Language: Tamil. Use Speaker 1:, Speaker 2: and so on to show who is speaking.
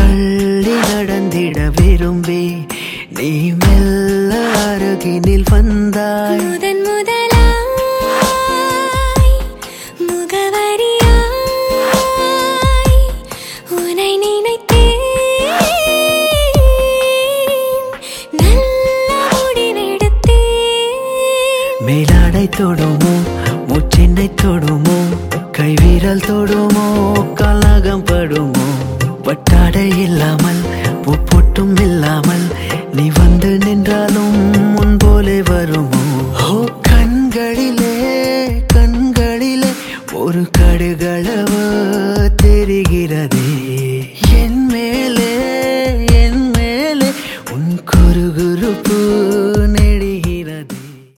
Speaker 1: அள்ளி நடந்திட விரும்பி நீ மெல்ல அருகினில் வந்தாய்
Speaker 2: முதன் முதலாய் முகவரியாய் உனை நினைத்தேன் நல்ல முடிவெடுத்தேன்
Speaker 1: மேலாடை தொடுமோ மூச்சென்னை தொடுமோ கைவிரல் தொடுமோ கலகம் படுமோ பட்டாடை இல்லாமல் பொட்டும் இல்லாமல் நீ வந்து நின்றாலும் முன் போலே வருமோ ஓ கண்களிலே கண்களிலே ஒரு கடுகட